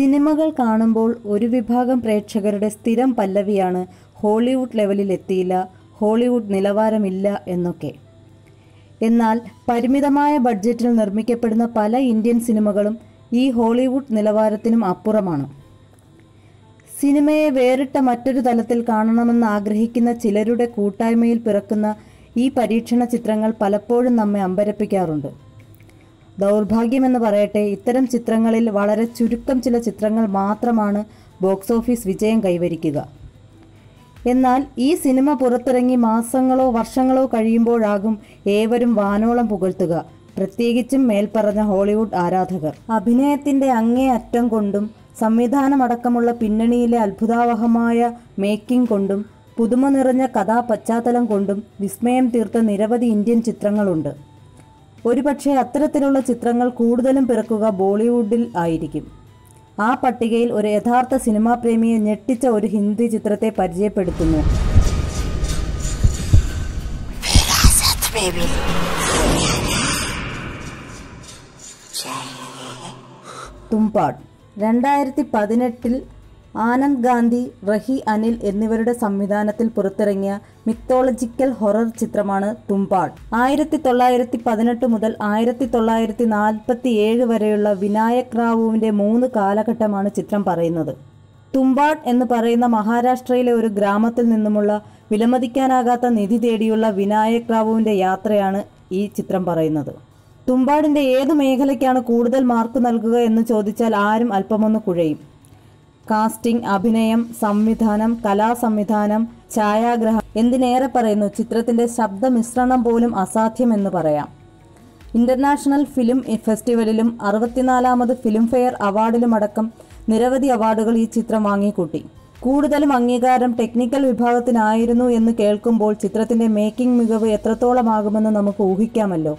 സിനിമകൾ കാണുമ്പോൾ ഒരു വിഭാഗം പ്രേക്ഷകരുടെ സ്ഥിരം പല്ലവിയാണ് ഹോളിവുഡ് ലെവലിൽ എത്തിയില്ല ഹോളിവുഡ് നിലവാരമില്ല എന്നൊക്കെ എന്നാൽ പരിമിതമായ ബഡ്ജറ്റിൽ നിർമ്മിക്കപ്പെടുന്ന പല ഇന്ത്യൻ സിനിമകളും ഈ ഹോളിവുഡ് നിലവാരത്തിനും അപ്പുറമാണ് സിനിമയെ വേറിട്ട മറ്റൊരു തലത്തിൽ കാണണമെന്ന് ആഗ്രഹിക്കുന്ന ചിലരുടെ കൂട്ടായ്മയിൽ പിറക്കുന്ന ഈ പരീക്ഷണ ചിത്രങ്ങൾ പലപ്പോഴും നമ്മെ അമ്പരപ്പിക്കാറുണ്ട് ദൗർഭാഗ്യമെന്ന് പറയട്ടെ ഇത്തരം ചിത്രങ്ങളിൽ വളരെ ചുരുക്കം ചില ചിത്രങ്ങൾ മാത്രമാണ് ബോക്സ് ഓഫീസ് വിജയം കൈവരിക്കുക എന്നാൽ ഈ സിനിമ പുറത്തിറങ്ങി മാസങ്ങളോ വർഷങ്ങളോ കഴിയുമ്പോഴാകും ഏവരും വാനോളം പുകഴ്ത്തുക പ്രത്യേകിച്ചും മേൽപ്പറഞ്ഞ ഹോളിവുഡ് ആരാധകർ അഭിനയത്തിന്റെ അങ്ങേ അറ്റം കൊണ്ടും സംവിധാനമടക്കമുള്ള പിന്നണിയിലെ അത്ഭുതാവഹമായ മേക്കിംഗ് കൊണ്ടും പുതുമ നിറഞ്ഞ കഥാ പശ്ചാത്തലം കൊണ്ടും വിസ്മയം തീർത്ത നിരവധി ഇന്ത്യൻ ചിത്രങ്ങളുണ്ട് ഒരുപക്ഷെ അത്തരത്തിലുള്ള ചിത്രങ്ങൾ കൂടുതലും പിറക്കുക ബോളിവുഡിൽ ആയിരിക്കും ആ പട്ടികയിൽ ഒരു യഥാർത്ഥ സിനിമാ പ്രേമിയെ ഞെട്ടിച്ച ഒരു ഹിന്ദി ചിത്രത്തെ പരിചയപ്പെടുത്തുന്നു തുമ്പാട് രണ്ടായിരത്തി പതിനെട്ടിൽ ആനന്ദ് ഗാന്ധി റഹി അനിൽ എന്നിവരുടെ സംവിധാനത്തിൽ പുറത്തിറങ്ങിയ മിത്തോളജിക്കൽ ഹൊറർ ചിത്രമാണ് തുമ്പാട് ആയിരത്തി തൊള്ളായിരത്തി പതിനെട്ട് മുതൽ ആയിരത്തി തൊള്ളായിരത്തി നാൽപ്പത്തി ഏഴ് വരെയുള്ള വിനായക് റാവുവിന്റെ മൂന്ന് കാലഘട്ടമാണ് ചിത്രം പറയുന്നത് തുമ്പാട് എന്ന് പറയുന്ന മഹാരാഷ്ട്രയിലെ ഒരു ഗ്രാമത്തിൽ നിന്നുമുള്ള വിലമതിക്കാനാകാത്ത നിധി തേടിയുള്ള വിനായക് റാവുവിന്റെ യാത്രയാണ് ഈ ചിത്രം പറയുന്നത് തുമ്പാടിന്റെ ഏത് മേഖലയ്ക്കാണ് കൂടുതൽ മാർക്ക് നൽകുക എന്ന് ചോദിച്ചാൽ ആരും അല്പമൊന്ന് കുഴയും കാസ്റ്റിംഗ് അഭിനയം സംവിധാനം കലാസംവിധാനം ഛായാഗ്രഹം എന്തിനേറെ പറയുന്നു ചിത്രത്തിന്റെ ശബ്ദ മിശ്രണം പോലും അസാധ്യമെന്ന് പറയാം ഇന്റർനാഷണൽ ഫിലിം ഫെസ്റ്റിവലിലും അറുപത്തിനാലാമത് ഫിലിം ഫെയർ അവാർഡിലുമടക്കം നിരവധി അവാർഡുകൾ ഈ ചിത്രം വാങ്ങിക്കൂട്ടി കൂടുതലും അംഗീകാരം ടെക്നിക്കൽ വിഭാഗത്തിനായിരുന്നു എന്ന് കേൾക്കുമ്പോൾ ചിത്രത്തിന്റെ മേക്കിംഗ് മികവ് എത്രത്തോളമാകുമെന്ന് നമുക്ക് ഊഹിക്കാമല്ലോ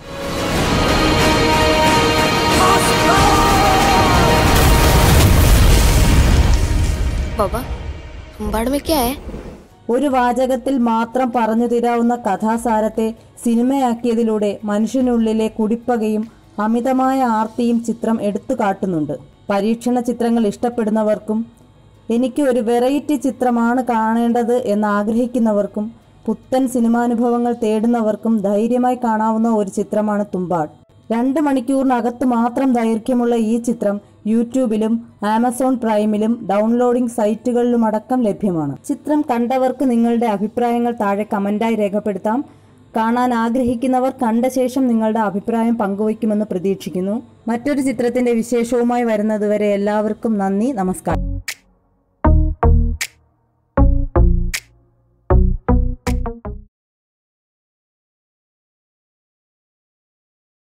बाबा बाड़ में क्या है ഒരു വാചകത്തിൽ മാത്രം പറഞ്ഞു തീരാവുന്ന കഥാസാരത്തെ സിനിമയാക്കിയതിലൂടെ മനുഷ്യനുള്ളിലെ കുടിപ്പകയും അമിതമായ ആർത്തിയും ചിത്രം എടുത്തു കാട്ടുന്നുണ്ട് പരീക്ഷണ ചിത്രങ്ങൾ ഇഷ്ടപ്പെടുന്നവർക്കും എനിക്ക് ഒരു വെറൈറ്റി ചിത്രമാണ് കാണേണ്ടത് എന്ന് ആഗ്രഹിക്കുന്നവർക്കും പുത്തൻ സിനിമാനുഭവങ്ങൾ തേടുന്നവർക്കും ധൈര്യമായി കാണാവുന്ന ഒരു ചിത്രമാണ് തുമ്പാട് രണ്ട് മണിക്കൂറിനകത്ത് മാത്രം ദൈർഘ്യമുള്ള ഈ ചിത്രം യൂട്യൂബിലും ആമസോൺ പ്രൈമിലും ഡൗൺലോഡിംഗ് സൈറ്റുകളിലുമടക്കം ലഭ്യമാണ് ചിത്രം കണ്ടവർക്ക് നിങ്ങളുടെ അഭിപ്രായങ്ങൾ താഴെ കമന്റായി രേഖപ്പെടുത്താം കാണാൻ ആഗ്രഹിക്കുന്നവർ കണ്ട ശേഷം നിങ്ങളുടെ അഭിപ്രായം പങ്കുവയ്ക്കുമെന്ന് പ്രതീക്ഷിക്കുന്നു മറ്റൊരു ചിത്രത്തിന്റെ വിശേഷവുമായി വരുന്നതുവരെ എല്ലാവർക്കും നന്ദി നമസ്കാരം